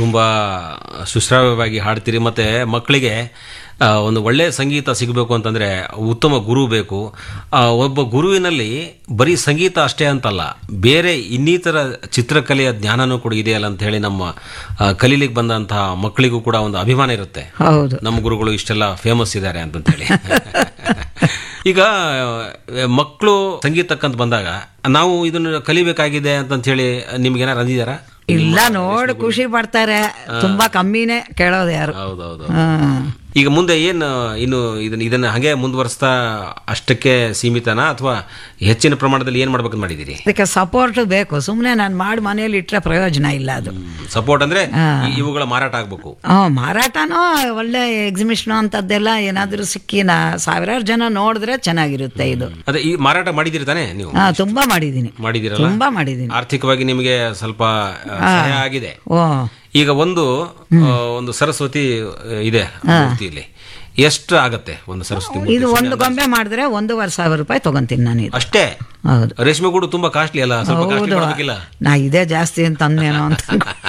ತುಂಬಾ ಸುಶ್ರಾವ್ಯವಾಗಿ ಹಾಡ್ತೀರಿ ಮತ್ತೆ ಮಕ್ಕಳಿಗೆ ಆ, ಒಂದು ಒಳ್ಳೆಯ ಸಂಗೀತ ಸಿಗಬೇಕು ಅಂತಂದ್ರೆ ಉತ್ತಮ ಗುರು ಬೇಕು ಆ, ಒಬ್ಬ ಗುರುವಿನಲ್ಲಿ ಬರೀ ಸಂಗೀತ ಅಷ್ಟೇ ಅಂತಲ್ಲ ಬೇರೆ ಇನ್ನಿತರ ಚಿತ್ರಕಲೆಯ ಜ್ಞಾನನೂ ಕೂಡ ಇದೆಯಲ್ಲ ಅಂತ ಹೇಳಿ ನಮ್ಮ ಆ, ಕಲೀಲಿಕ್ಕೆ ಬಂದಂತಹ ಮಕ್ಕಳಿಗೂ ಕೂಡ ಒಂದು ಅಭಿಮಾನ ಇರುತ್ತೆ ಹೌದು ನಮ್ಮ ಗುರುಗಳು ಇಷ್ಟೆಲ್ಲ ಫೇಮಸ್ ಇದ್ದಾರೆ ಅಂತ ಹೇಳಿ ಈಗ ಮಕ್ಕಳು ಸಂಗೀತಕ್ಕಂತ ಬಂದಾಗ ನಾವು ಇದನ್ನು ಕಲಿಬೇಕಾಗಿದೆ ಅಂತ ಹೇಳಿ ನಿಮ್ಗೆ ಏನಾರು ಅಂದಿದಾರಾ ಇಲ್ಲ ನೋಡಿ ಖುಷಿ ಪಡ್ತಾರೆ ತುಂಬಾ ಕಮ್ಮಿನೇ ಕೇಳೋದು ಯಾರು ಹೌದೌದು ಹ್ಮ್. ಈಗ ಮುಂದೆ ಏನು ಇನ್ನು ಇದನ್ನ ಇದನ್ನ ಹಾಗೆ ಮುಂದುವರಿಸ್ತಾ ಅಷ್ಟಕ್ಕೆ ಸೀಮಿತನಾ ಅಥವಾ ಹೆಚ್ಚಿನ ಪ್ರಮಾಣದಲ್ಲಿ ಏನ್ ಮಾಡ್ಬೇಕಂತ ಮಾಡಿದ್ದೀರಿ ಅದಕ್ಕೆ ಸಪೋರ್ಟ್ ಬೇಕು ಸುಮ್ಮನೆ ನಾನು ಮಾಡಿ ಮನೇಲಿ ಇಟ್ಟರೆ ಪ್ರಯೋಜನ ಇಲ್ಲ ಅದು ಸಪೋರ್ಟ್ ಅಂದ್ರೆ ಈ- ಇವುಗಳ ಮಾರಾಟ ಆಗ್ಬೇಕು ಹ್ಮ್, ಮಾರಾಟನೋ ಒಳ್ಳೆ ಎಕ್ಸಿಬಿಷನ್ ಅಂತದ್ದೆಲ್ಲ ಏನಾದರೂ ಸಿಕ್ಕಿ ನಾ ಸಾವಿರಾರು ಜನ ನೋಡಿದ್ರೆ ಚೆನ್ನಾಗಿರುತ್ತೆ ಇದು ಅದೇ ಈ ಮಾರಾಟ ಮಾಡಿದಿರಿ ತಾನೇ ನೀವು ಹಾ ತುಂಬಾ ಮಾಡಿದ್ದೀನಿ ಮಾಡಿದಿರಲ್ಲ ತುಂಬಾ ಮಾಡಿದ್ದೀನಿ ಆರ್ಥಿಕವಾಗಿ ನಿಮಗೆ ಸ್ವಲ್ಪ ಆ, ಸಹಾಯ ಆಗಿದೆ ಓ ಈಗ ಒಂದು ಆ, ಒಂದು ಸರಸ್ವತಿ ಆ, ಇದೆ ಮೂರ್ತಿಯಲ್ಲಿ ಎಷ್ಟು ಆಗತ್ತೆ ಒಂದು ಸರಸ್ವತಿ ಮೂರ್ತಿ ಇದು ಒಂದು ಗೊಂಬೆ ಮಾಡಿದ್ರೆ ಒಂದೂವರೆ ಸಾವಿರ ರೂಪಾಯಿ ತಗೊಂತೀನಿ ನಾನು ಇದು ಅಷ್ಟೇ ಹೌದು ರೇಷ್ಮೆ ಗೂಡು ತುಂಬಾ ಕಾಸ್ಟ್ಲಿ ಅಲ್ಲ ಸ್ವಲ್ಪ ಕಾಸ್ಟ್ಲಿ ಮಾಡಬೇಕಿಲ್ಲ ನಾ ಇದೇ ಜಾಸ್ತಿ ಅಂತ ಅಂದೇನೋ ಅಂತ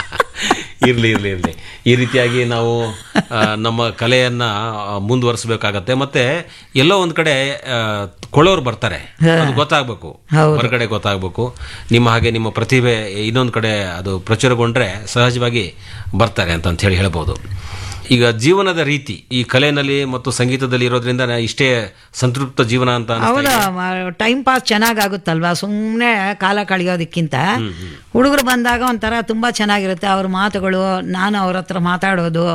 ಇರ್ಲಿ ಇರ್ಲಿ ಇರ್ಲಿ ಈ ರೀತಿಯಾಗಿ ನಾವು ಆ, ನಮ್ಮ ಕಲೆಯನ್ನ ಆ, ಮುಂದುವರಿಸಬೇಕಾಗತ್ತೆ ಮತ್ತೆ ಎಲ್ಲೋ ಒಂದ್ ಕಡೆ ಆ, ಕೊಳ್ಳೋರು ಬರ್ತಾರೆ ಅದು ಗೊತ್ತಾಗ್ಬೇಕು ಹೊರಗಡೆ ಗೊತ್ತಾಗ್ಬೇಕು ನಿಮ್ಮ ಹಾಗೆ ನಿಮ್ಮ ಪ್ರತಿಭೆ ಇನ್ನೊಂದ್ ಕಡೆ ಅದು ಪ್ರಚುರಗೊಂಡ್ರೆ ಸಹಜವಾಗಿ ಬರ್ತಾರೆ ಅಂತ ಹೇಳಿ ಹೇಳ್ಬೋದು ಈಗ ಜೀವನದ ರೀತಿ ಈ ಕಲೆಯಲ್ಲಿ ಮತ್ತು ಸಂಗೀತದಲ್ಲಿ ಇರೋದ್ರಿಂದ ನಾ ಇಷ್ಟೇ ಸಂತೃಪ್ತ ಜೀವನ ಅಂತ ಅನ್ಸ್ತಾ ಹೌದು ಟೈಮ್ ಪಾಸ್ ಚೆನ್ನಾಗಾಗುತ್ತಲ್ವಾ ಸುಮ್ಮನೆ ಕಾಲ ಕಳೆಯೋದಕ್ಕಿಂತ ಹುಡುಗರು ಬಂದಾಗ ಒಂಥರ ತುಂಬ ಚೆನ್ನಾಗಿರುತ್ತೆ ಅವ್ರ ಮಾತುಗಳು ನಾನು ಅವ್ರ ಹತ್ರ ಮಾತಾಡೋದು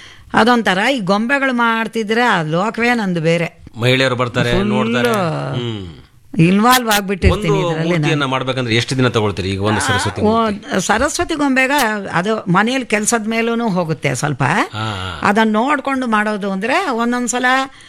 ಅದೊಂಥರ ಈ ಗೊಂಬೆಗಳು ಮಾಡ್ತಿದ್ರೆ ಆ ಲೋಕವೇ ನಂದು ಬೇರೆ ಮಹಿಳೆಯರು ಬರ್ತಾರೆ ನೋಡ್ತಾರೆ ಹ್ಮ್ ಇನ್ವಾಲ್ವ್ ಒಂದು ಆಗ್ಬಿಟ್ಟಿರ್ತೀನಿ ಇದರಲ್ಲಿ ಮೂರ್ತಿಯನ್ನ ಮಾಡ್ಬೇಕಂದ್ರೆ ಎಷ್ಟು ದಿನ ತಗೊಳ್ತೀರಿ ಈಗ ಒಂದು ಸರಸ್ವತಿ ಓ ಸರಸ್ವತಿ ಗೊಂಬೆಗ ಅದು ಮನೇಲಿ ಕೆಲಸದ ಮೇಲೂ ಹೋಗುತ್ತೆ ಸ್ವಲ್ಪ ಹಾ ಅದನ್ನ ನೋಡ್ಕೊಂಡು ಮಾಡೋದು ಅಂದ್ರೆ ಒಂದೊಂದ್ಸಲ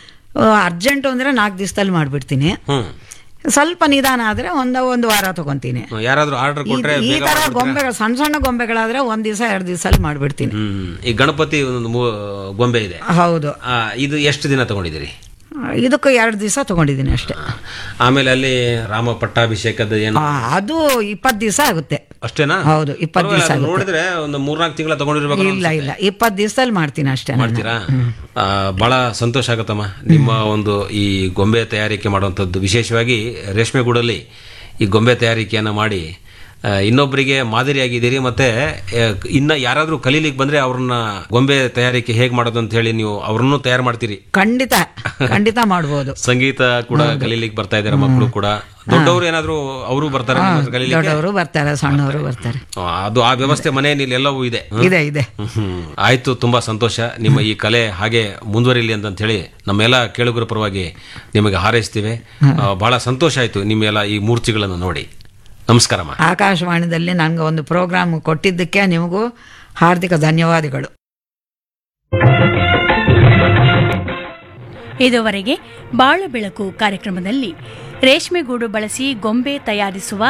ಅರ್ಜೆಂಟ್ ಅಂದ್ರೆ ನಾಲ್ಕು ದಿವಸದಲ್ಲಿ ಮಾಡ್ಬಿಡ್ತೀನಿ ಹ್ಮ್ ಸ್ವಲ್ಪ ನಿಧಾನ ಆದ್ರೆ ಒಂದ ಒಂದು ವಾರ ತಗೊಂತೀನಿ ಯಾರಾದ್ರೂ ಆರ್ಡರ್ ಕೊಟ್ರೆ ಈ ಬೇಗ ತರ ಮಾಡ್ಬಿಡ್ತೀರಾ? ಗೊಂಬೆಗಳು ಸಣ್ಣ ಸಣ್ಣ ಗೊಂಬೆಗಳಾದ್ರೆ ಒಂದ್ ದಿವಸ ಎರಡು ದಿವಸದಲ್ಲಿ ಮಾಡ್ಬಿಡ್ತೀನಿ ಹ್ಮ್ ಈ ಗಣಪತಿ ಒಂದು ಮೂ- ಗೊಂಬೆ ಇದೆ ಹೌದು ಆ, ಇದು ಎಷ್ಟು ದಿನ ತಗೊಂಡಿದ್ದೀರಿ ಇದಕ್ಕೂ ಎರಡು ದಿವಸ ತಗೊಂಡಿದ್ದೀನಿ ಅಷ್ಟೇ ಆಮೇಲೆ ಅಲ್ಲಿ ರಾಮ ಪಟ್ಟಾಭಿಷೇಕದ ಏನು ಆ, ಅದು ಇಪ್ಪತ್ತು ದಿವಸ ಆಗುತ್ತೆ ಅಷ್ಟೇನಾ ಹೌದು ಇಪ್ಪತ್ತು ಪರವಾಗಿಲ್ಲ, ದಿವಸ ಅದು ನೋಡಿದ್ರೆ ಒಂದು ಮೂರ್ನಾಲ್ಕು ತಿಂಗಳ ತಗೊಂಡಿರ್ಬೇಕು ಇಲ್ಲ ಇಲ್ಲ ಇಪ್ಪತ್ತು ದಿವಸದಲ್ಲಿ ಮಾಡ್ತೀನಿ ಅಷ್ಟೇ ನಾನು. ಮಾಡ್ತೀರಾ ಆ, ಬಹಳ ಸಂತೋಷ ಆಗತ್ತಮ್ಮ ನಿಮ್ಮ ಒಂದು ಈ ಗೊಂಬೆ ತಯಾರಿಕೆ ಮಾಡುವಂಥದ್ದು ವಿಶೇಷವಾಗಿ ರೇಷ್ಮೆಗೂಡಲ್ಲಿ ಈ ಗೊಂಬೆ ತಯಾರಿಕೆಯನ್ನ ಮಾಡಿ ಆ, ಇನ್ನೊಬ್ಬರಿಗೆ ಮಾದರಿಯಾಗಿದ್ದೀರಿ ಮತ್ತೆ ಆ, ಇನ್ನ ಯಾರಾದ್ರೂ ಕಲೀಲಿಕ್ಕೆ ಬಂದ್ರೆ ಅವ್ರನ್ನ ಗೊಂಬೆ ತಯಾರಿಕೆ ಹೇಗೆ ಮಾಡೋದು ಅಂತ ಹೇಳಿ ನೀವು ಅವ್ರನ್ನೂ ತಯಾರು ಮಾಡ್ತೀರಿ ಖಂಡಿತ ಖಂಡಿತ ಮಾಡ್ಬೋದು ಸಂಗೀತ ಕೂಡ ಕಲೀಲಿಕ್ಕೆ ಬರ್ತಾ ಇದ್ದಾರೆ ಮಕ್ಕಳು ಕೂಡ ದೊಡ್ಡವರು ಏನಾದ್ರೂ ಅವರು ಬರ್ತಾರೆ ನಿಮ್ಮ ಹತ್ರ ಕಲೀಲಿಕ್ಕೆ ದೊಡ್ಡವರು ಬರ್ತಾರೆ ಸಣ್ಣವರು ಬರ್ತಾರೆ ಆ, ಅದು ಆ ವ್ಯವಸ್ಥೆ ಮನೆಯಲ್ಲಿ ಎಲ್ಲವೂ ಇದೆ ಇದೆ ಇದೆ ಹ್ಮ್. ಆಯ್ತು ತುಂಬಾ ಸಂತೋಷ ನಿಮ್ಮ ಈ ಕಲೆ ಹಾಗೆ ಮುಂದುವರಿಲಿ ಅಂತ ಹೇಳಿ ನಮ್ಮೆಲ್ಲ ಕೇಳುಗರ ಪರವಾಗಿ ನಿಮಗೆ ಹಾರೈಸ್ತೀವಿ ಆ, ಬಹಳ ಸಂತೋಷ ಆಯ್ತು ನಿಮ್ಮೆಲ್ಲ ಈ ಮೂರ್ತಿಗಳನ್ನು ನೋಡಿ ನಮಸ್ಕಾರಮ್ಮ ಆಕಾಶವಾಣಿದಲ್ಲಿ ನನಗೆ ಒಂದು ಪ್ರೋಗ್ರಾಮ್ ಕೊಟ್ಟಿದ್ದಕ್ಕೆ ನಿಮಗೂ ಹಾರ್ದಿಕ ಧನ್ಯವಾದಗಳು ಇದುವರೆಗೆ ಬಾಳ ಬೆಳಕು ಕಾರ್ಯಕ್ರಮದಲ್ಲಿ ರೇಷ್ಮೆಗೂಡು ಬಳಸಿ ಗೊಂಬೆ ತಯಾರಿಸುವ